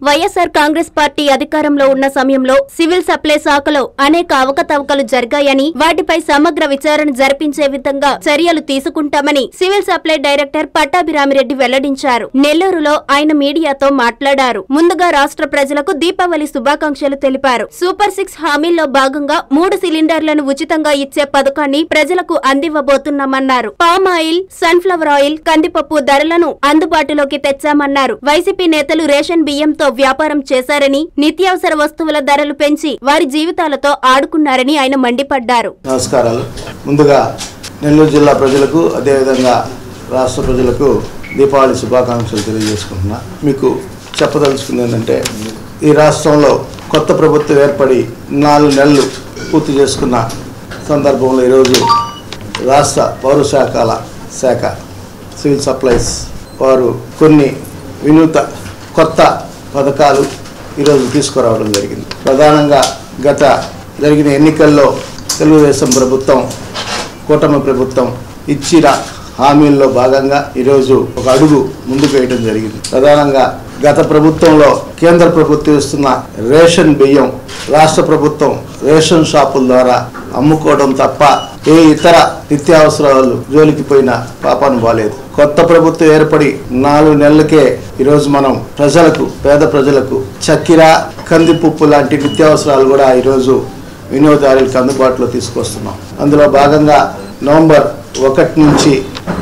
YSR Congress party అధికారంలో ఉన్న సమయంలో సివిల్ సప్లై శాఖలో అనేక అవకతవకలు జరిగాయని వాటిపై సమగ్ర విచారణ జరిపించే విధంగా చర్యలు తీసుకుంటామని సివిల్ సప్లై డైరెక్టర్ పట్టాభిరామిరెడ్డి వెల్లడించారు నెల్లూరులో ఆయన మీడియాతో మాట్లాడారు ముందుగా రాష్ట్ర ప్రజలకు దీపావళి శుభాకాంక్షలు తెలిపారు సూపర్ సిక్స్ హామీల్లో భాగంగా మూడు సిలిండర్లను ఉచితంగా ఇచ్చే పథకాన్ని ప్రజలకు అందివ్వబోతున్నామన్నారు పామ్ ఆయిల్ సన్ఫ్లవర్ ఆయిల్ కందిపప్పు ధరలను అందుబాటులోకి తెచ్చామన్నారు వైసీపీ నేతలు రేషన్ బియ్యంతో వ్యాపారం చేశారని నిత్యావసర వస్తువుల ధరలు పెంచి వారి జీవితాలతో ఆడుకున్నారని ఆయన మండిపడ్డారు నమస్కారాలు ముందుగా నెల్లూరు జిల్లా ప్రజలకు అదేవిధంగా రాష్ట్ర ప్రజలకు దీపావళి శుభాకాంక్షలు తెలియజేసుకుంటున్నా మీకు చెప్పదలుచుకుంది ఏంటంటే ఈ రాష్ట్రంలో కొత్త ప్రభుత్వం ఏర్పడి నాలుగు నెలలు పూర్తి చేసుకున్న సందర్భంలో ఈరోజు రాష్ట్ర పౌర శాఖల శాఖ సివిల్ సప్లైస్ వారు కొన్ని వినూత కొత్త పథకాలు ఈరోజు తీసుకురావడం జరిగింది ప్రధానంగా గత జరిగిన ఎన్నికల్లో తెలుగుదేశం ప్రభుత్వం కూటమి ప్రభుత్వం ఇచ్చిన హామీల్లో భాగంగా ఈరోజు ఒక అడుగు ముందుకు వేయడం జరిగింది ప్రధానంగా గత ప్రభుత్వంలో కేంద్ర ప్రభుత్వం ఇస్తున్న రేషన్ బియ్యం రాష్ట్ర ప్రభుత్వం రేషన్ షాపుల ద్వారా అమ్ముకోవడం తప్ప ఏ ఇతర నిత్యావసరాలు జోలికి పోయిన పాపాను బాలేదు కొత్త ప్రభుత్వం ఏర్పడి నాలుగు నెలలకే ఈరోజు మనం ప్రజలకు పేద ప్రజలకు చక్కెర కందిపప్పు లాంటి నిత్యావసరాలు కూడా ఈరోజు వినియోగదారులకు అందుబాటులో తీసుకొస్తున్నాం అందులో భాగంగా నవంబర్ ఒకటి నుంచి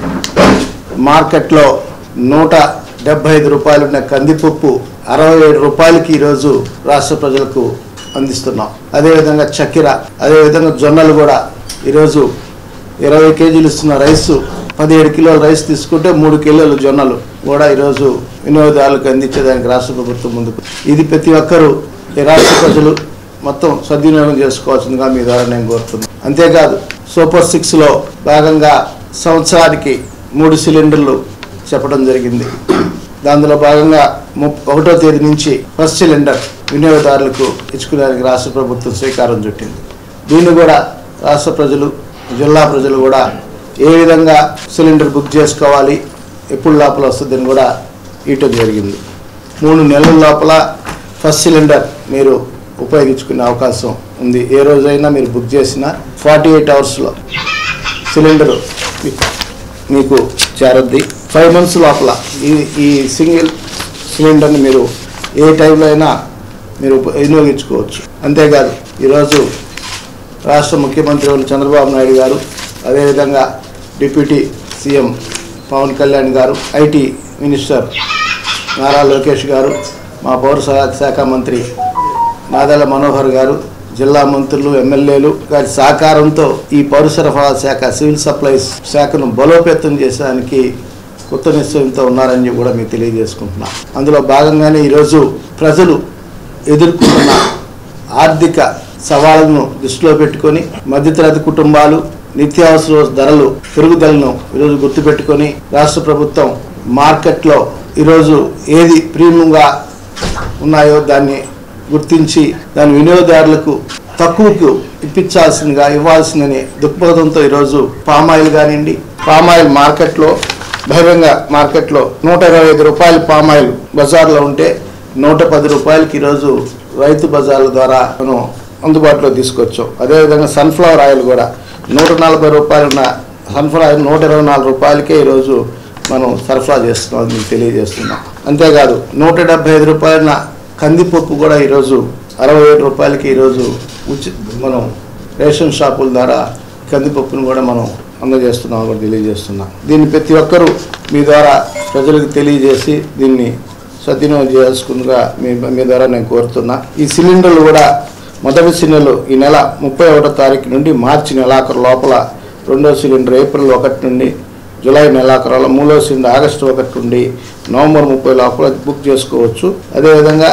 మార్కెట్లో నూట డెబ్బై ఐదు రూపాయలు ఉన్న కందిపప్పు అరవై ఏడు రూపాయలకి ఈరోజు రాష్ట్ర ప్రజలకు అందిస్తున్నాం అదేవిధంగా చక్కెర అదేవిధంగా జొన్నలు కూడా ఈరోజు ఇరవై కేజీలు ఇస్తున్న రైసు పదిహేడు కిలోల రైస్ తీసుకుంటే మూడు కిలోల జొన్నలు కూడా ఈరోజు వినియోగదారులకు అందించేదానికి రాష్ట్ర ప్రభుత్వం ముందుకు ఇది ప్రతి ఒక్కరూ ఈ రాష్ట్ర ప్రజలు మొత్తం సద్వినియోగం చేసుకోవాల్సిందిగా మీ ద్వారా నేను కోరుతున్నాను అంతేకాదు సూపర్ సిక్స్లో భాగంగా సంవత్సరానికి మూడు సిలిండర్లు చెప్పడం జరిగింది దానిలో భాగంగా ముప్ ఒకటో తేదీ నుంచి ఫస్ట్ సిలిండర్ వినియోగదారులకు ఇచ్చుకోవడానికి రాష్ట్ర ప్రభుత్వం శ్రీకారం చుట్టింది దీన్ని కూడా రాష్ట్ర ప్రజలు జిల్లా ప్రజలు కూడా ఏ విధంగా సిలిండర్ బుక్ చేసుకోవాలి ఎప్పుడు లోపల వస్తుందని కూడా ఇవ్వటం జరిగింది మూడు నెలల లోపల ఫస్ట్ సిలిండర్ మీరు ఉపయోగించుకునే అవకాశం ఉంది ఏ రోజైనా మీరు బుక్ చేసిన ఫార్టీ ఎయిట్ అవర్స్లో సిలిండర్ మీకు చేరద్ది ఫైవ్ మంత్స్ లోపల ఈ ఈ సింగిల్ సిలిండర్ని మీరు ఏ టైంలో అయినా మీరు ఉప- వినియోగించుకోవచ్చు అంతేకాదు ఈరోజు రాష్ట్ర ముఖ్యమంత్రి వర్యులు చంద్రబాబు నాయుడు గారు అదేవిధంగా డిప్యూటీ సీఎం పవన్ కళ్యాణ్ గారు ఐటీ మినిస్టర్ నారా లోకేష్ గారు మా పౌర సహాయక శాఖ మంత్రి నాదెళ్ల మనోహర్ గారు జిల్లా మంత్రులు ఎమ్మెల్యేలు గారి సహకారంతో ఈ పౌర సరఫరా శాఖ సివిల్ సప్లైస్ శాఖను బలోపేతం చేసేదానికి కొత్త నిశ్చయంతో ఉన్నారని చెప్పి కూడా మీకు తెలియజేసుకుంటున్నాం అందులో భాగంగానే ఈరోజు ప్రజలు ఎదుర్కొంటున్న ఆర్థిక సవాళ్లను దృష్టిలో పెట్టుకొని మధ్యతరగతి కుటుంబాలు నిత్యావసర ధరలు పెరుగుదలను ఈరోజు గుర్తుపెట్టుకొని రాష్ట్ర ప్రభుత్వం మార్కెట్లో ఈరోజు ఏది ప్రీమియంగా ఉన్నాయో దాన్ని గుర్తించి దాని వినియోగదారులకు తక్కువకు ఇప్పించాల్సిందిగా ఇవ్వాల్సిందని దృక్పథంతో ఈరోజు పామాయిల్ కానివ్వండి పామాయిల్ మార్కెట్లో బహిరంగ మార్కెట్లో నూట ఇరవై ఐదు రూపాయలు పామాయిల్ బజార్లో ఉంటే నూట పది రూపాయలకి ఈరోజు రైతు బజార్ల ద్వారా మనం అందుబాటులో తీసుకొచ్చాం అదేవిధంగా సన్ఫ్లవర్ ఆయిల్ కూడా నూట నలభై రూపాయలు ఉన్న సన్ఫ్లవర్ ఆయిల్ నూట ఇరవై నాలుగు రూపాయలకే ఈరోజు మనం సరఫరా చేస్తున్నాం అని మీకు తెలియజేస్తున్నాం అంతేకాదు నూట డెబ్బై ఐదు రూపాయల కందిపప్పు కూడా ఈరోజు అరవై ఏడు రూపాయలకి ఈరోజు ఉచి మనం రేషన్ షాపుల ద్వారా కందిపప్పును కూడా మనం అందజేస్తున్నాం కూడా తెలియజేస్తున్నాం దీన్ని ప్రతి ఒక్కరూ మీ ద్వారా ప్రజలకు తెలియజేసి దీన్ని సద్వినియోగం చేసుకుందిగా మీ మీ ద్వారా నేను కోరుతున్నా ఈ సిలిండర్లు కూడా మొదటి సిలిండర్లు ఈ నెల ముప్పై ఒకటో తారీఖు నుండి మార్చి నెలాఖరు లోపల రెండో సిలిండర్ ఏప్రిల్ ఒకటి నుండి జూలై నెలాఖరులో మూడో సిలిండర్ ఆగస్టు ఒకటి నుండి నవంబర్ ముప్పై లోపల బుక్ చేసుకోవచ్చు అదేవిధంగా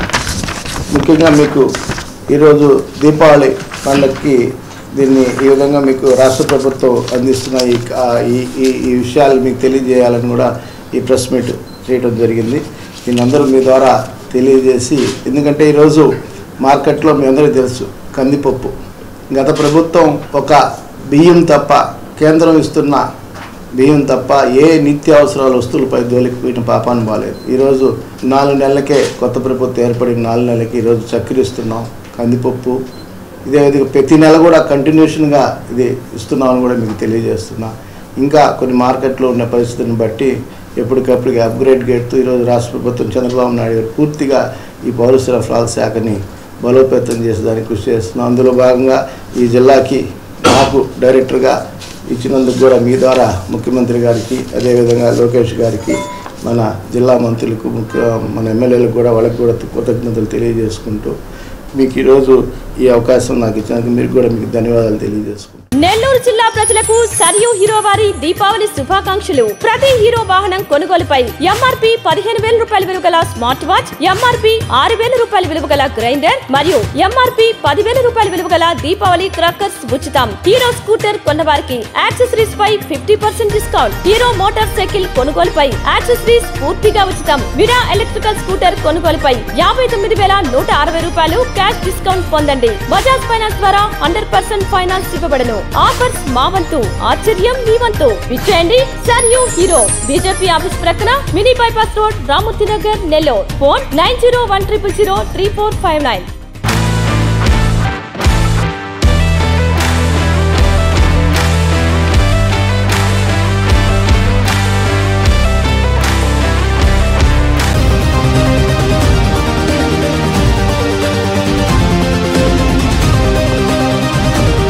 ముఖ్యంగా మీకు ఈరోజు దీపావళి పండగకి దీన్ని ఈ విధంగా మీకు రాష్ట్ర ప్రభుత్వం అందిస్తున్న ఈ ఈ- ఈ ఈ విషయాలు మీకు తెలియజేయాలని కూడా ఈ ప్రెస్ మీట్ చేయడం జరిగింది దీన్ని అందరూ మీ ద్వారా తెలియజేసి ఎందుకంటే ఈరోజు మార్కెట్లో మీ అందరికీ తెలుసు కందిపప్పు గత ప్రభుత్వం ఒక బియ్యం తప్ప కేంద్రం ఇస్తున్న బియ్యం తప్ప ఏ నిత్యావసరాల వస్తువులపై దోలికిపోయిన పాపాన్ని బాలేదు ఈరోజు నాలుగు నెలలకే కొత్త ప్రభుత్వం ఏర్పడిన నాలుగు నెలలకి ఈరోజు చక్కెర ఇస్తున్నాం కందిపప్పు ఇదే విధంగా ప్రతి నెల కూడా కంటిన్యూషన్గా ఇది ఇస్తున్నామని కూడా మీకు తెలియజేస్తున్నా ఇంకా కొన్ని మార్కెట్లో ఉన్న పరిస్థితిని బట్టి ఎప్పటికప్పుడు అప్గ్రేడ్ గేట్తో ఈరోజు రాష్ట్ర ప్రభుత్వం చంద్రబాబు నాయుడు గారు పూర్తిగా ఈ పౌర సరఫరాల శాఖని బలోపేతం చేసేదానికి కృషి చేస్తున్నాం అందులో భాగంగా ఈ జిల్లాకి నాకు డైరెక్టర్గా ఇచ్చినందుకు కూడా మీ ద్వారా ముఖ్యమంత్రి గారికి అదేవిధంగా లోకేష్ గారికి మన జిల్లా మంత్రులకు ముఖ్య మన ఎమ్మెల్యేలకు కూడా వాళ్ళకి కూడా కృతజ్ఞతలు తెలియజేసుకుంటూ మీకు ఈరోజు ఈ అవకాశం నాకు ఇచ్చినందుకు మీరు కూడా మీకు ధన్యవాదాలు తెలియజేసుకుంటాను నెల్లూరు జిల్లా ప్రజలకు సరియు హీరో వారి దీపావళి శుభాకాంక్షలు ప్రతి హీరో వాహనం కొనుగోలుపై ఎంఆర్పి పదిహేను వేల రూపాయల విలువ గల స్మార్ట్ వాచ్ ఎంఆర్పి ఆరు వేల రూపాయల విలువ గల గ్రైండర్ మరియు ఎంఆర్పి పదివేల రూపాయల విలువ గల దీపావళి క్రాకర్స్ ఉచితం హీరో స్కూటర్ కొన్న వారికి యాక్సెసరీస్ పై fifty percent discount Hero motorcycle కొనుగోలుపై యాక్సెసరీస్ పూర్తిగా ఉచితం విరా ఎలక్ట్రికల్ స్కూటర్ కొనుగోలుపై యాభై తొమ్మిది వేల నూట అరవై రూపాయలు క్యాష్ డిస్కౌంట్ పొందండి బజాజ్ ఫైనాన్స్ ద్వారా హండ్రెడ్ పర్సెంట్ ఫైనాన్స్ ఇవ్వబడను ఆఫర్స్ మా వంతు ఆశ్చర్యం మీ వంతు విచ్చేయండి sir you Hero BJP office ప్రక్కన mini bypass road Ramurthy Nagar Nellore phone nine zero one triple zero three four five nine